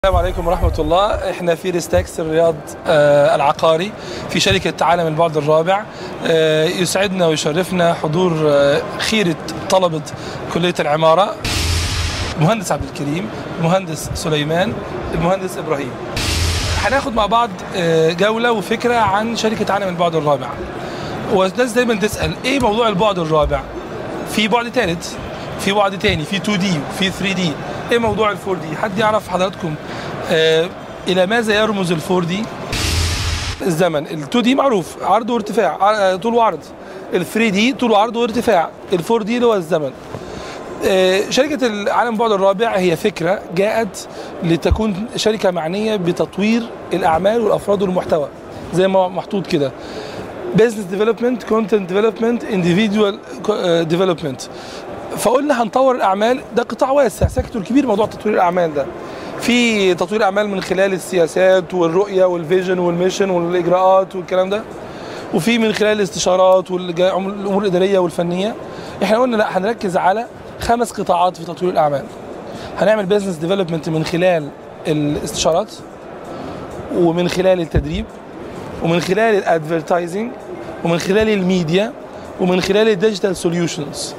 السلام عليكم ورحمة الله احنا في ريستاكس الرياض آه العقاري في شركة عالم البعد الرابع آه يسعدنا ويشرفنا حضور آه خيرة طلبة كلية العمارة المهندس عبد الكريم المهندس سليمان المهندس إبراهيم هناخد مع بعض آه جولة وفكرة عن شركة عالم البعد الرابع والناس دايما تسأل ايه موضوع البعد الرابع في بعد ثالث في بعد تاني في 2 دي وفي 3 دي ايه موضوع ال 4 دي حد يعرف حضراتكم آه الى ماذا يرمز ال 4 دي الزمن ال 2 دي معروف عرض وارتفاع آه، طول وعرض ال 3 دي طول وعرض وارتفاع ال 4 دي اللي هو الزمن آه، شركة العالم بعد الرابع هي فكرة جاءت لتكون شركة معنية بتطوير الأعمال والأفراد والمحتوى زي ما محطوط كده business development content development individual uh, development فقلنا هنطور الاعمال ده قطاع واسع سيكتور كبير موضوع تطوير الاعمال ده في تطوير اعمال من خلال السياسات والرؤيه والفيجن والميشن والاجراءات والكلام ده وفي من خلال الاستشارات والامور الاداريه والفنيه احنا قلنا لا هنركز على خمس قطاعات في تطوير الاعمال هنعمل بيزنس ديفلوبمنت من خلال الاستشارات ومن خلال التدريب ومن خلال الادفرتايزنج ومن خلال الميديا ومن خلال الديجيتال سوليوشنز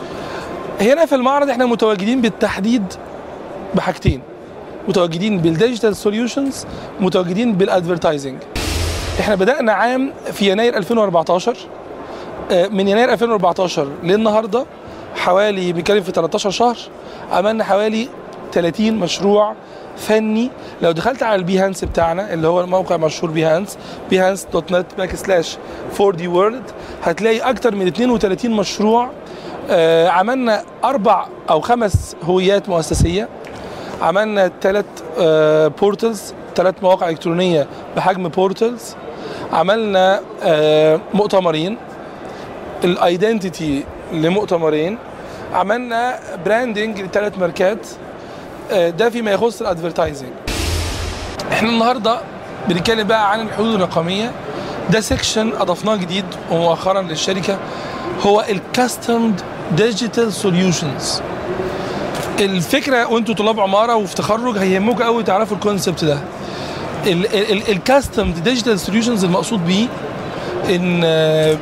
هنا في المعرض احنا متواجدين بالتحديد بحاجتين متواجدين بالديجيتال سوليوشنز متواجدين بالادفرتايزنج احنا بدانا عام في يناير 2014 آه، من يناير 2014 للنهارده حوالي بنتكلم في 13 شهر عملنا حوالي 30 مشروع فني لو دخلت على البيهانس بتاعنا اللي هو الموقع مشهور بيهانس بيهانس دوت نت باك سلاش 4 دي وورلد هتلاقي اكتر من 32 مشروع آه، عملنا اربع او خمس هويات مؤسسيه عملنا ثلاث بورتلز ثلاث مواقع الكترونيه بحجم بورتلز عملنا آه، مؤتمرين الايدنتيتي لمؤتمرين عملنا براندنج لثلاث ماركات آه، ده فيما يخص الادفرتايزنج احنا النهارده بنتكلم بقى عن الحدود الرقميه ده سيكشن اضفناه جديد ومؤخرا للشركه هو الكاستمد ديجيتال سوليوشنز الفكره وانتوا طلاب عماره وفي تخرج هيهمكم قوي تعرفوا الكونسبت ده الكاستمد ديجيتال سوليوشنز المقصود بيه ان آه،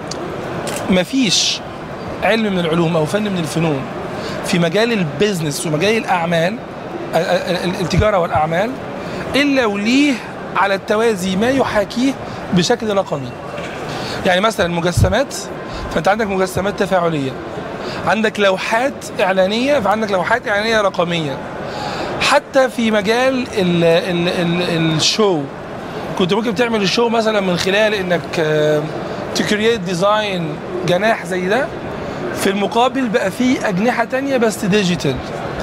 مفيش علم من العلوم او فن من الفنون في مجال البيزنس ومجال الاعمال ال- ال- التجاره والاعمال الا وليه على التوازي ما يحاكيه بشكل رقمي يعني مثلا المجسمات فانت عندك مجسمات تفاعليه عندك لوحات اعلانيه فعندك لوحات اعلانيه رقميه حتى في مجال ال ال ال الشو كنت ممكن تعمل الشو مثلا من خلال انك تكريت ديزاين جناح زي ده في المقابل بقى فيه اجنحه تانية بس ديجيتال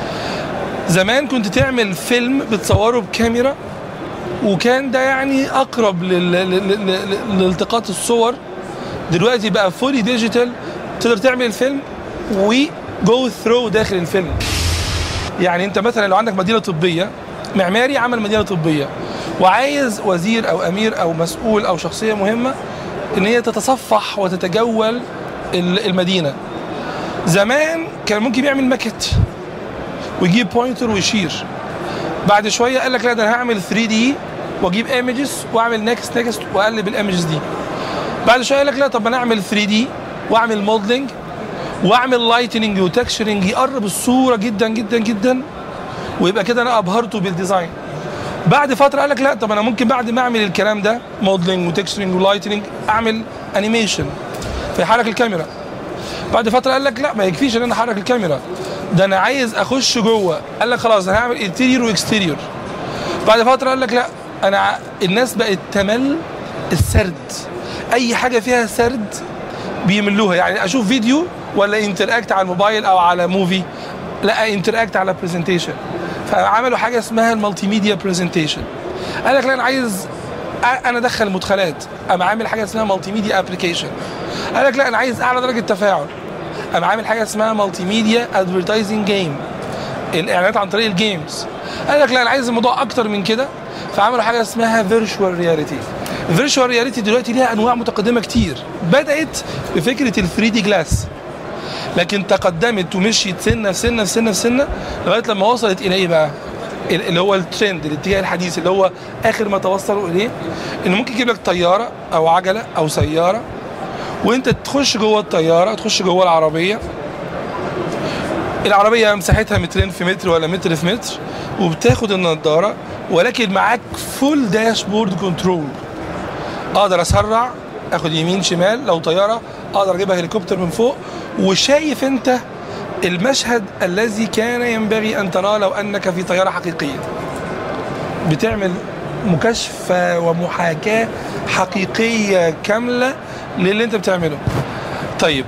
زمان كنت تعمل فيلم بتصوره بكاميرا وكان ده يعني اقرب لل- لل- لل- لالتقاط الصور دلوقتي بقى فولي ديجيتال تقدر تعمل الفيلم وجو ثرو داخل الفيلم يعني انت مثلا لو عندك مدينه طبيه معماري عمل مدينه طبيه وعايز وزير او امير او مسؤول او شخصيه مهمه ان هي تتصفح وتتجول ال- المدينه زمان كان ممكن يعمل ماكت ويجيب بوينتر ويشير بعد شويه قال لك لا ده انا هعمل 3 دي واجيب ايمجز واعمل نكست نكست واقلب الايمجز دي بعد شويه قال لك لا طب انا اعمل 3 دي واعمل موديلنج واعمل لايتنينج وتكشرنج يقرب الصوره جدا جدا جدا ويبقى كده انا ابهرته بالديزاين بعد فتره قال لك لا طب انا ممكن بعد ما اعمل الكلام ده موديلنج وتكشرنج ولايتنينج اعمل انيميشن فيحرك الكاميرا بعد فتره قال لك لا ما يكفيش ان انا احرك الكاميرا ده انا عايز اخش جوه قال لك خلاص انا هعمل انتيريور واكستيريور بعد فتره قال لك لا انا ع- الناس بقت تمل السرد اي حاجه فيها سرد بيملوها يعني اشوف فيديو ولا انتراكت على الموبايل او على موفي لا انتراكت على برزنتيشن فعملوا حاجه اسمها المالتي ميديا برزنتيشن قال لك لا انا عايز أ- انا ادخل مدخلات انا عامل حاجه اسمها مالتي ميديا ابلكيشن قال لك لا انا عايز اعلى درجه تفاعل انا عامل حاجه اسمها مالتي ميديا ادفرتايزنج جيم الاعلانات عن طريق الجيمز قال لك لا انا عايز الموضوع اكتر من كده فعملوا حاجه اسمها فيرتشوال رياليتي الفيرتشوال رياليتي دلوقتي ليها انواع متقدمه كتير بدات بفكره ال 3 دي جلاس لكن تقدمت ومشيت سنه في سنه في سنه في سنه لغايه لما وصلت الى ايه بقى؟ اللي هو الترند الاتجاه الحديث اللي هو اخر ما توصلوا اليه ان ممكن يجيب لك طياره او عجله او سياره وانت تخش جوه الطياره تخش جوه العربيه العربيه مساحتها مترين في متر ولا متر في متر وبتاخد النضاره ولكن معاك فول داشبورد كنترول اقدر اسرع اخد يمين شمال لو طياره اقدر اجيبها هليكوبتر من فوق وشايف انت المشهد الذي كان ينبغي ان تراه لو انك في طياره حقيقيه بتعمل مكاشفه ومحاكاه حقيقيه كامله للي انت بتعمله طيب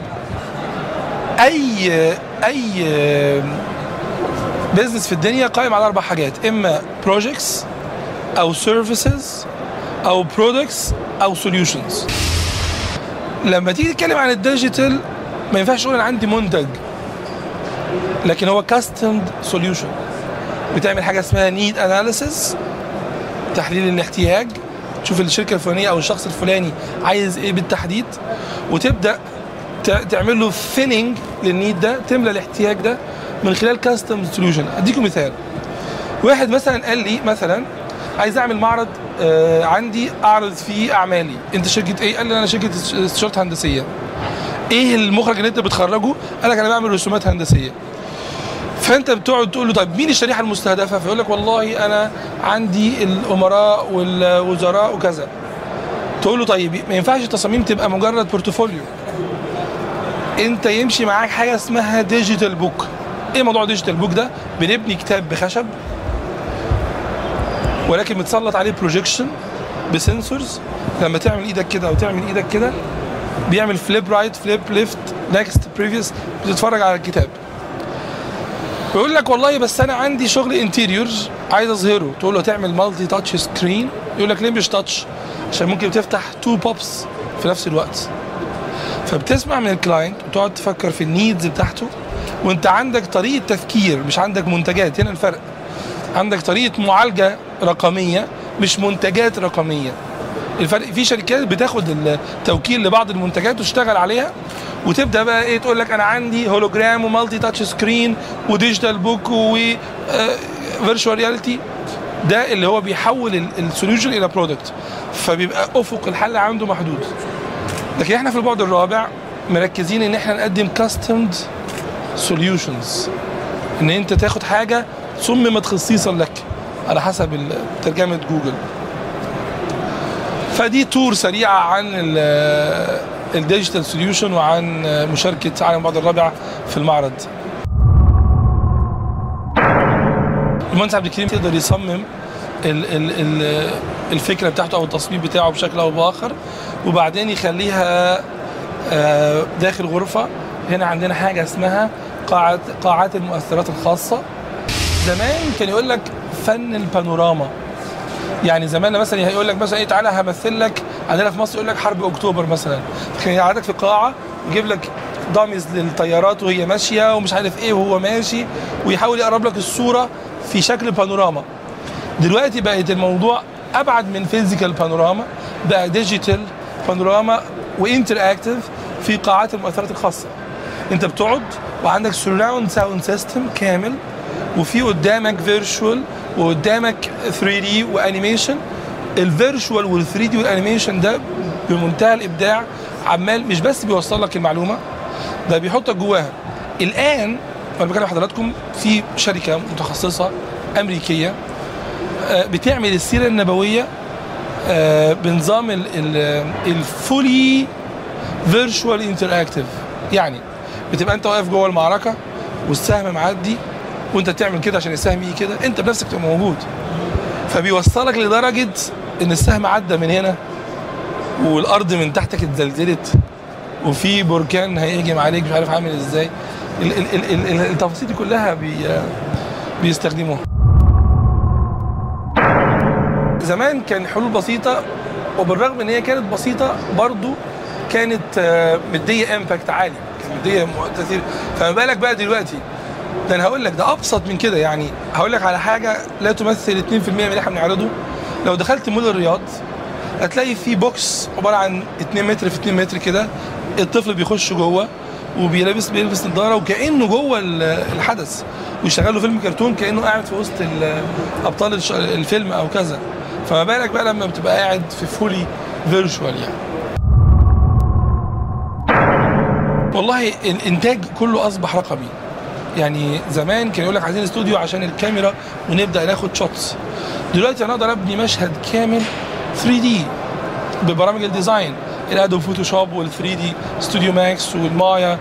اي اي بزنس في الدنيا قائم على اربع حاجات اما بروجكتس او سيرفيسز او برودكتس او سوليوشنز لما تيجي تتكلم عن الديجيتال ما ينفعش تقول انا عندي منتج لكن هو كاستمد سوليوشن بتعمل حاجه اسمها نيد اناليسيس تحليل الاحتياج تشوف الشركه الفلانيه او الشخص الفلاني عايز ايه بالتحديد وتبدا تعمل له فيلنج للنيد ده تملى الاحتياج ده من خلال كاستم سوليوشن اديكم مثال واحد مثلا قال لي مثلا عايز اعمل معرض آه عندي اعرض فيه اعمالي انت شركه ايه قال لي انا شركه استشارات هندسيه ايه المخرج اللي انت بتخرجه قال لك انا بعمل رسومات هندسيه فانت بتقعد تقول له طيب مين الشريحه المستهدفه فيقول لك والله انا عندي الامراء والوزراء وكذا تقول له طيب ما ينفعش التصاميم تبقى مجرد بورتفوليو انت يمشي معاك حاجه اسمها ديجيتال بوك ايه موضوع ديجيتال بوك ده بنبني كتاب بخشب ولكن متسلط عليه بروجيكشن بسنسورز لما تعمل ايدك كده او تعمل ايدك كده بيعمل فليب رايت فليب ليفت نكست بريفيوس بتتفرج على الكتاب بيقول لك والله بس انا عندي شغل انتيريورز عايز اظهره تقول له تعمل مالتي تاتش سكرين يقول لك ليه مش تاتش عشان ممكن تفتح تو بوبس في نفس الوقت فبتسمع من الكلاينت وتقعد تفكر في النيدز بتاعته وانت عندك طريقه تفكير مش عندك منتجات هنا الفرق عندك طريقه معالجه رقميه مش منتجات رقميه الفرق في شركات بتاخد التوكيل لبعض المنتجات وتشتغل عليها وتبدا بقى ايه تقول لك انا عندي هولوجرام ومالتي تاتش سكرين وديجيتال بوك وفيرتشوال رياليتي ده اللي هو بيحول السوليوشن الى برودكت فبيبقى افق الحل عنده محدود لكن احنا في البعد الرابع مركزين ان احنا نقدم كاستمد سوليوشنز ان انت تاخد حاجه صممت خصيصا لك على حسب ترجمه جوجل فدي تور سريعه عن الديجيتال سوليوشن وعن مشاركه عالم البعد الرابع في المعرض المهندس عبد الكريم يقدر يصمم ال ال ال الفكره بتاعته او التصميم بتاعه بشكل او باخر وبعدين يخليها داخل غرفه هنا عندنا حاجه اسمها قاعات قاعات المؤثرات الخاصه زمان كان يقول لك فن البانوراما يعني زمان مثلا يقول لك مثلا ايه تعالى همثل لك عندنا في مصر يقول لك حرب اكتوبر مثلا كان يقعدك في قاعه يجيب لك داميز للطيارات وهي ماشيه ومش عارف ايه وهو ماشي ويحاول يقرب لك الصوره في شكل بانوراما دلوقتي بقت الموضوع ابعد من فيزيكال بانوراما بقى ديجيتال بانوراما وانتر اكتف في قاعات المؤثرات الخاصه انت بتقعد وعندك سراوند ساوند سيستم كامل وفي قدامك فيرتشوال وقدامك 3 دي وانيميشن الفيرتشوال وال 3 دي والانيميشن ده بمنتهى الابداع عمال مش بس بيوصل لك المعلومه ده بيحطك جواها الان وانا بكلم حضراتكم في شركه متخصصه امريكيه بتعمل السيره النبويه بنظام الفولي فيرتشوال انتراكتيف يعني بتبقى انت واقف جوه المعركه والسهم معدي وانت بتعمل كده عشان السهم يجي كده انت بنفسك تبقى موجود فبيوصلك لدرجه ان السهم عدى من هنا والارض من تحتك اتزلزلت وفي بركان هيهجم عليك مش عارف عامل ازاي التفاصيل دي كلها بي بيستخدموها زمان كان حلول بسيطه وبالرغم ان هي كانت بسيطه برضو كانت مديه امباكت عالي مديه تاثير فما بالك بقى دلوقتي ده انا هقول لك ده ابسط من كده يعني هقول لك على حاجه لا تمثل 2% من اللي احنا بنعرضه لو دخلت مول الرياض هتلاقي في بوكس عباره عن 2 متر في 2 متر كده الطفل بيخش جوه وبيلبس بيلبس نظاره وكانه جوه ال- الحدث ويشغل له فيلم كرتون كانه قاعد في وسط ال- ابطال الش- الفيلم او كذا فما بالك بقى لما بتبقى قاعد في فولي فيرتشوال يعني والله الانتاج كله اصبح رقمي يعني زمان كان يقول لك عايزين استوديو عشان الكاميرا ونبدا ناخد شوتس دلوقتي انا اقدر ابني مشهد كامل 3 دي ببرامج الديزاين الادوب فوتوشوب وال 3 دي ستوديو ماكس والمايا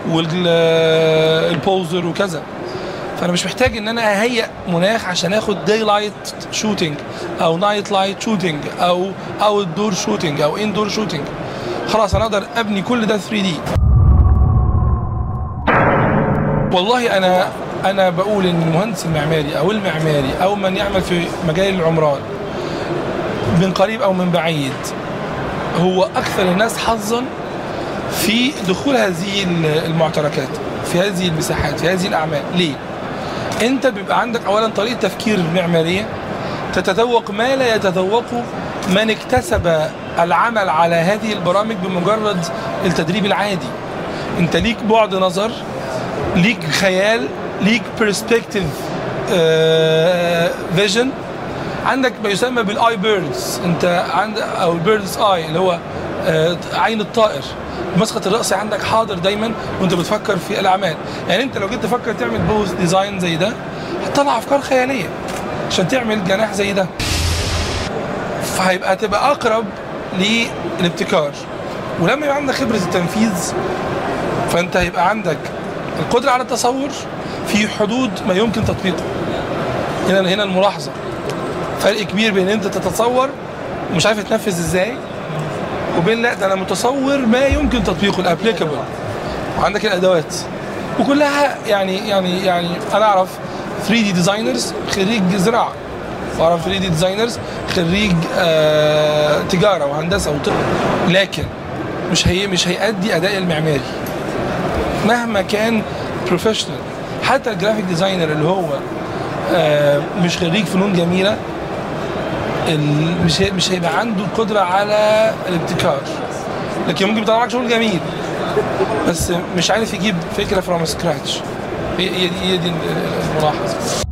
والبوزر وكذا فانا مش محتاج ان انا اهيئ مناخ عشان اخد داي لايت شوتنج او نايت لايت شوتنج او اوت دور شوتنج او ان دور شوتنج خلاص انا اقدر ابني كل ده 3 دي والله انا انا بقول ان المهندس المعماري او المعماري او من يعمل في مجال العمران من قريب او من بعيد هو اكثر الناس حظا في دخول هذه المعتركات في هذه المساحات في هذه الاعمال ليه انت بيبقى عندك اولا طريقه تفكير معماريه تتذوق ما لا يتذوقه من اكتسب العمل على هذه البرامج بمجرد التدريب العادي انت ليك بعد نظر ليك خيال ليك برسبكتيف فيجن عندك ما يسمى بالاي بيردز انت عند او البيردز اي اللي هو آه، عين الطائر مسقط الراس عندك حاضر دايما وانت بتفكر في الاعمال يعني انت لو جيت تفكر تعمل بوز ديزاين زي ده هتطلع افكار خياليه عشان تعمل جناح زي ده فهيبقى تبقى اقرب للابتكار ولما يبقى عندك خبره التنفيذ فانت هيبقى عندك القدره على التصور في حدود ما يمكن تطبيقه هنا هنا الملاحظه فرق كبير بين انت تتصور ومش عارف تنفذ ازاي وبين لا ده انا متصور ما يمكن تطبيقه الابليكابل وعندك الادوات وكلها يعني يعني يعني انا اعرف 3 دي ديزاينرز خريج زراعه واعرف 3 دي ديزاينرز خريج آه تجاره وهندسه وطب لكن مش هي مش هيأدي اداء المعماري مهما كان بروفيشنال حتى الجرافيك ديزاينر اللي هو آه مش خريج فنون جميله ال- مش هي- مش هيبقى عنده القدره على الابتكار لكن ممكن يطلع لك شغل جميل بس مش عارف يجيب فكره فروم سكراتش هي هي دي هي دي الملاحظه